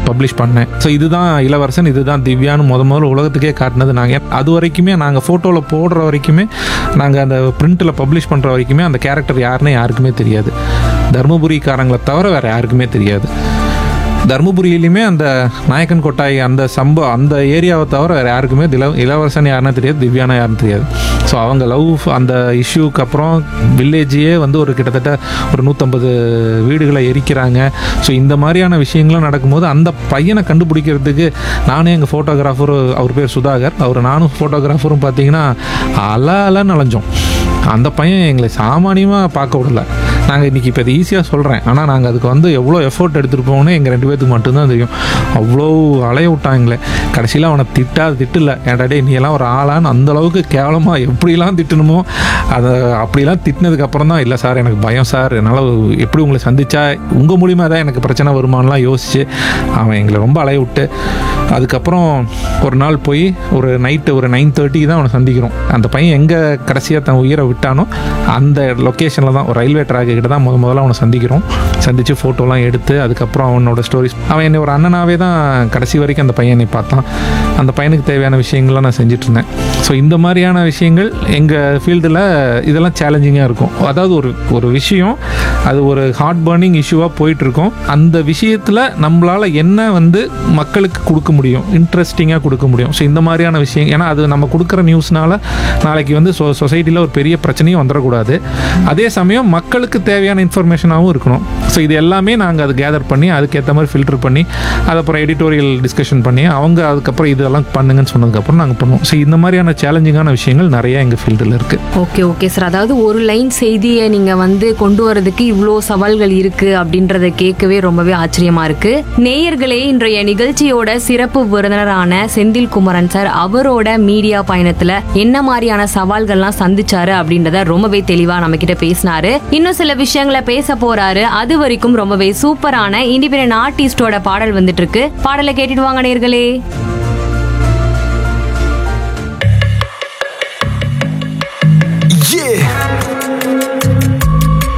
publish பண்ணேன் so இதுதான் இளவரசன் இதுதான் திவ்யான்னு முத முதல்ல உலகத்துக்கே காட்டினது நாங்கள் அது வரைக்குமே நாங்கள் ஃபோட்டோவில் போடுற வரைக்குமே நாங்கள் அந்த பிரிண்ட்டில் பப்ளிஷ் பண்ணுற வரைக்குமே அந்த கேரக்டர் யாருன்னு யாருக்குமே தெரியாது தருமபுரிக்காரங்களை தவிர வேறு யாருக்குமே தெரியாது தருமபுரியிலையுமே அந்த நாயக்கன் கொட்டாய் அந்த சம்ப அந்த ஏரியாவை தவிர வேறு யாருக்குமே தில இளவரசன் யாருன்னு தெரியாது திவ்யானா யாருன்னு தெரியாது ஸோ அவங்க லவ் அந்த இஷ்யூக்கு அப்புறம் வில்லேஜையே வந்து ஒரு கிட்டத்தட்ட ஒரு நூற்றம்பது வீடுகளை எரிக்கிறாங்க ஸோ இந்த மாதிரியான விஷயங்கள்லாம் நடக்கும்போது அந்த பையனை கண்டுபிடிக்கிறதுக்கு நானே எங்கள் ஃபோட்டோகிராஃபர் அவர் பேர் சுதாகர் அவர் நானும் ஃபோட்டோகிராஃபரும் பார்த்தீங்கன்னா அல அலன்னு அலைஞ்சோம் அந்த பையன் எங்களை சாமானியமாக பார்க்க விடல நாங்கள் இன்றைக்கி இப்போ இது ஈஸியாக சொல்கிறேன் ஆனால் நாங்கள் அதுக்கு வந்து எவ்வளோ எஃபோர்ட் எடுத்துருப்போம்னு எங்கள் ரெண்டு பேத்துக்கு மட்டும்தான் தெரியும் அவ்வளோ அலைய விட்டாங்களே கடைசியில் அவனை திட்டாது திட்டல ஏன்டா டேய் நீ எல்லாம் ஒரு ஆளான்னு அந்த அளவுக்கு கேவலமாக எப்படிலாம் திட்டணுமோ அதை அப்படிலாம் திட்டினதுக்கு அப்புறம் தான் இல்லை சார் எனக்கு பயம் சார் என்னால் எப்படி உங்களை சந்திச்சா உங்கள் மூலியமாக தான் எனக்கு பிரச்சனை வருமானலாம் யோசிச்சு அவன் எங்களை ரொம்ப அலைய விட்டு அதுக்கப்புறம் ஒரு நாள் போய் ஒரு நைட்டு ஒரு நைன் தேர்ட்டிக்கு தான் அவனை சந்திக்கிறோம் அந்த பையன் எங்கே கடைசியாக தன் உயிரை விட்டானோ அந்த லொக்கேஷனில் தான் ஒரு ரயில்வே ட்ராக்கு கிட்ட தான் முத முதல்ல அவனை சந்திக்கிறோம் சந்தித்து ஃபோட்டோலாம் எடுத்து அதுக்கப்புறம் அவனோட ஸ்டோரிஸ் அவன் என்னை ஒரு அண்ணனாவே தான் கடைசி வரைக்கும் அந்த பையனை பார்த்தான் அந்த பையனுக்கு தேவையான விஷயங்கள்லாம் நான் செஞ்சுட்டு இருந்தேன் ஸோ இந்த மாதிரியான விஷயங்கள் எங்கள் ஃபீல்டில் இதெல்லாம் சேலஞ்சிங்காக இருக்கும் அதாவது ஒரு ஒரு விஷயம் அது ஒரு ஹார்ட் பர்னிங் இஷ்யூவாக போயிட்டுருக்கோம் அந்த விஷயத்தில் நம்மளால் என்ன வந்து மக்களுக்கு கொடுக்க முடியும் இன்ட்ரெஸ்டிங்காக கொடுக்க முடியும் ஸோ இந்த மாதிரியான விஷயம் ஏன்னா அது நம்ம கொடுக்குற நியூஸ்னால நாளைக்கு வந்து சொ சொசைட்டியில் ஒரு பெரிய பிரச்சனையும் வந்துடக்கூடாது அதே சமயம் மக்களுக்கு தேவையான இன்ஃபர்மேஷனாகவும் இருக்கணும் ஸோ இது எல்லாமே நாங்கள் அது கேதர் பண்ணி அதுக்கேற்ற மாதிரி ஃபில்டர் பண்ணி அது அப்புறம் எடிட்டோரியல் டிஸ்கஷன் பண்ணி அவங்க அதுக்கப்புறம் இதெல்லாம் பண்ணுங்கன்னு சொன்னதுக்கப்புறம் நாங்கள் பண்ணுவோம் ஸோ இந்த மாதிரியான சேலஞ்சிங்கான விஷயங்கள் நிறைய எங்கள் ஃபீல்டில் இருக்குது ஓகே ஓகே சார் அதாவது ஒரு லைன் செய்தியை நீங்க வந்து கொண்டு வரதுக்கு இவ்வளோ சவால்கள் இருக்கு அப்படின்றத கேட்கவே ரொம்பவே ஆச்சரியமா இருக்கு நேயர்களே இன்றைய நிகழ்ச்சியோட சிறப்பு விருந்தினரான செந்தில் குமரன் சார் அவரோட மீடியா பயணத்துல என்ன மாதிரியான சவால்கள்லாம் சந்திச்சாரு அப்படின்றத ரொம்பவே தெளிவா நம்ம கிட்ட பேசினாரு இன்னும் சில விஷயங்களை பேச போறாரு அது வரைக்கும் ரொம்பவே சூப்பரான இண்டிபெண்டன்ட் ஆர்டிஸ்டோட பாடல் வந்துட்டு இருக்கு பாடலை கேட்டுட்டு வாங்க நேயர்களே